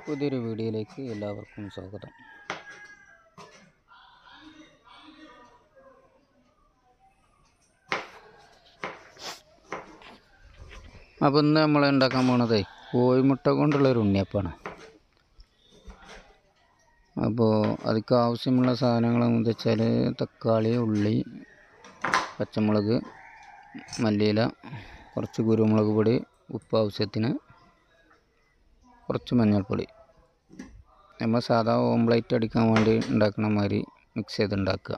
പുതിയൊരു വീഡിയോയിലേക്ക് എല്ലാവർക്കും സ്വാഗതം അപ്പോൾ ഇന്ന് നമ്മൾ ഉണ്ടാക്കാൻ പോണതേ കോഴിമുട്ട കൊണ്ടുള്ളൊരു ഉണ്ണിയപ്പാണ് അപ്പോൾ അതിക്ക് ആവശ്യമുള്ള സാധനങ്ങൾ എന്ന് വെച്ചാൽ തക്കാളി ഉള്ളി പച്ചമുളക് മല്ലിയില കുറച്ച് കുരുമുളക് പൊടി ഉപ്പ് ആവശ്യത്തിന് കുറച്ച് മഞ്ഞൾപ്പൊടി നമ്മൾ സാധാ ഓംപ്ലേറ്റ് അടിക്കാൻ വേണ്ടി ഉണ്ടാക്കുന്ന മാതിരി മിക്സ് ചെയ്ത് ഉണ്ടാക്കുക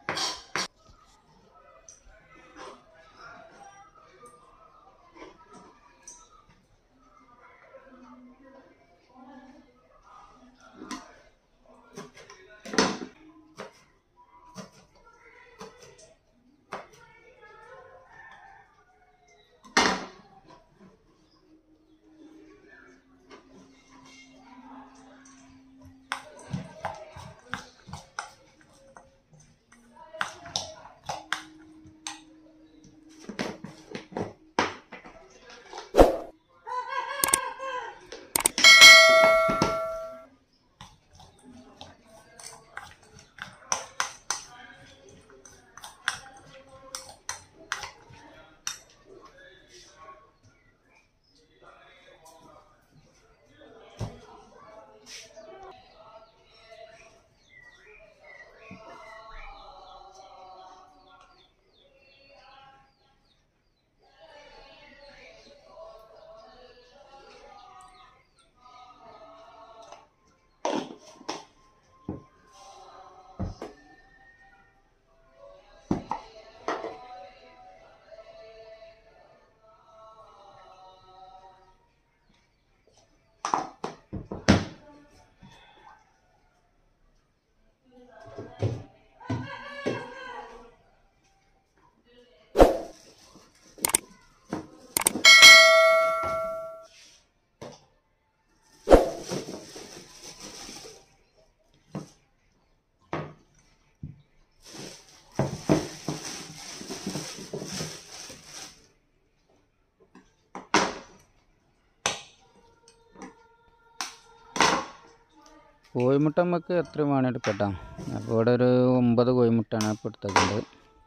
കോഴിമുട്ട നമുക്ക് എത്ര വേണം എടുക്കട്ടോ അപ്പോൾ ഇവിടെ ഒരു ഒമ്പത് കോഴിമുട്ടയാണ് ഇപ്പോൾ എടുത്തേക്കുന്നത്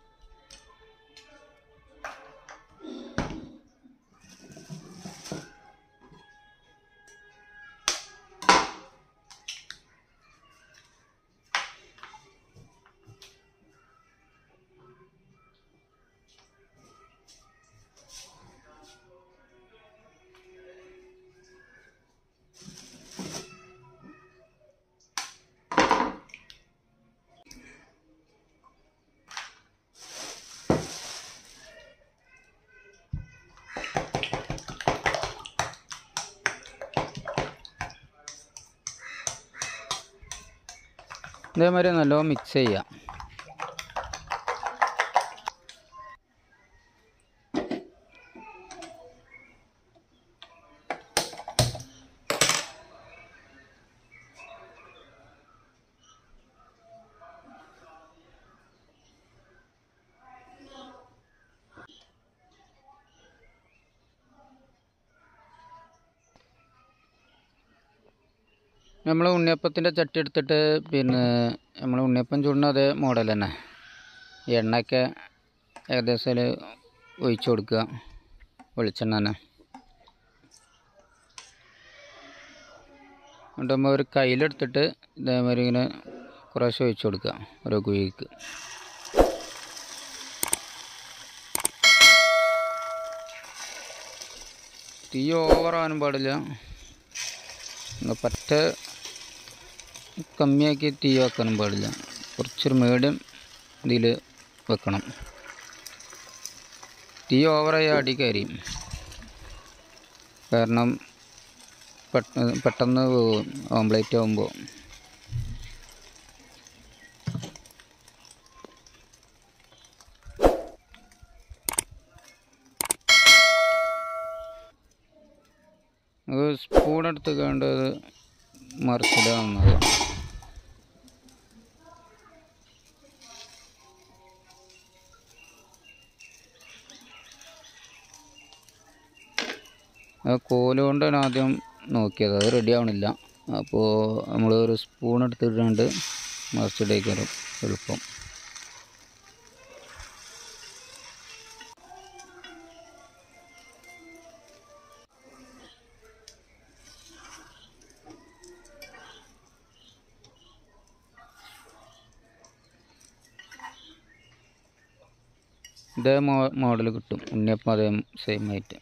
ഇതേമാതിരി നല്ലോണം മിക്സ് ചെയ്യാം നമ്മൾ ഉണ്ണിയപ്പത്തിൻ്റെ ചട്ടി എടുത്തിട്ട് പിന്നെ നമ്മൾ ഉണ്ണിയപ്പം ചൂടുന്ന അതേ മോഡൽ തന്നെ എണ്ണയൊക്കെ ഏകദേശം അതിൽ ഒഴിച്ചു കൊടുക്കുക വെളിച്ചെണ്ണ തന്നെ എന്നിട്ട് നമ്മൾ ഒരു കയ്യിലെടുത്തിട്ട് ഇതേമാതിരി ഇങ്ങനെ കുറേശ്ശെ ഒഴിച്ചു കൊടുക്കുക ഓരോ കുഴിക്ക് തീ ഓവറാകാനും പാടില്ല ഒന്ന് പറ്റ കമ്മിയാക്കി തീ വെക്കാനും പാടില്ല കുറച്ചൊരു മീഡിയം ഇതിൽ വെക്കണം തീ ഓവറായി അടി കരിയും കാരണം പെട്ടെന്ന് പെട്ടെന്ന് പോകും ഓംപ്ലേറ്റ് ആകുമ്പോൾ സ്പൂൺ എടുത്ത് കണ്ടത് മറിച്ചിടാവുന്നത് ആ കോല് കൊണ്ടാണ് ആദ്യം നോക്കിയത് അത് റെഡി ആവണില്ല അപ്പോൾ നമ്മൾ ഒരു സ്പൂൺ എടുത്തിട്ടുണ്ട് മറിച്ചിടേക്കാരും എളുപ്പം ഇതേ മോ മോഡൽ കിട്ടും ഉണ്ണിയപ്പം അതേ സെയിം ആയിട്ട്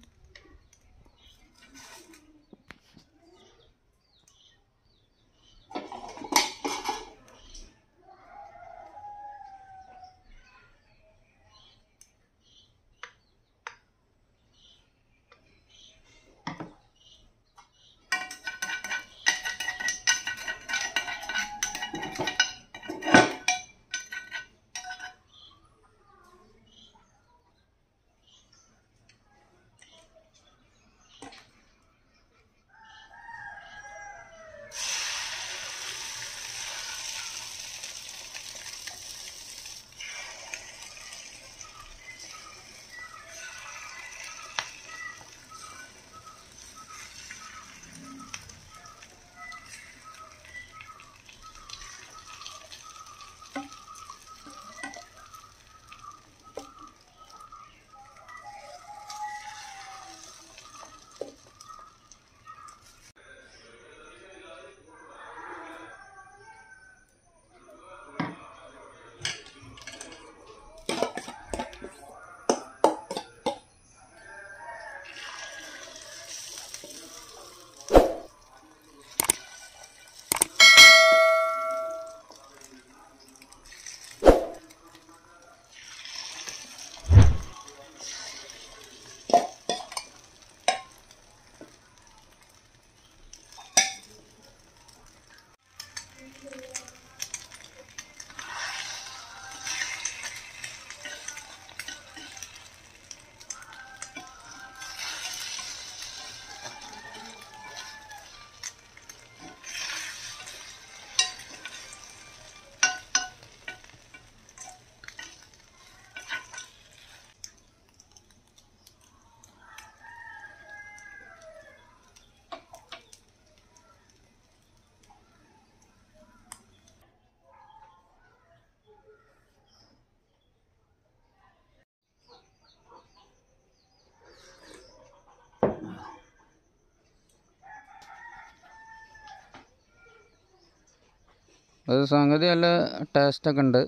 അത് സംഗതി നല്ല ടേസ്റ്റൊക്കെ ഉണ്ട്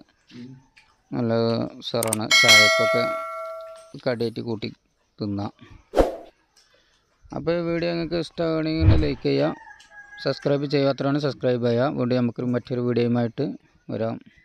നല്ല ഉഷാറാണ് ചായക്കൊക്കെ കടിയായിട്ട് കൂട്ടി തിന്നാം അപ്പോൾ ഈ വീഡിയോ നിങ്ങൾക്ക് ഇഷ്ടമാണെങ്കിൽ ലൈക്ക് ചെയ്യുക സബ്സ്ക്രൈബ് ചെയ്യാത്തവരാണ് സബ്സ്ക്രൈബ് ചെയ്യുക വീണ്ടും നമുക്കൊരു മറ്റൊരു വീഡിയോയുമായിട്ട് വരാം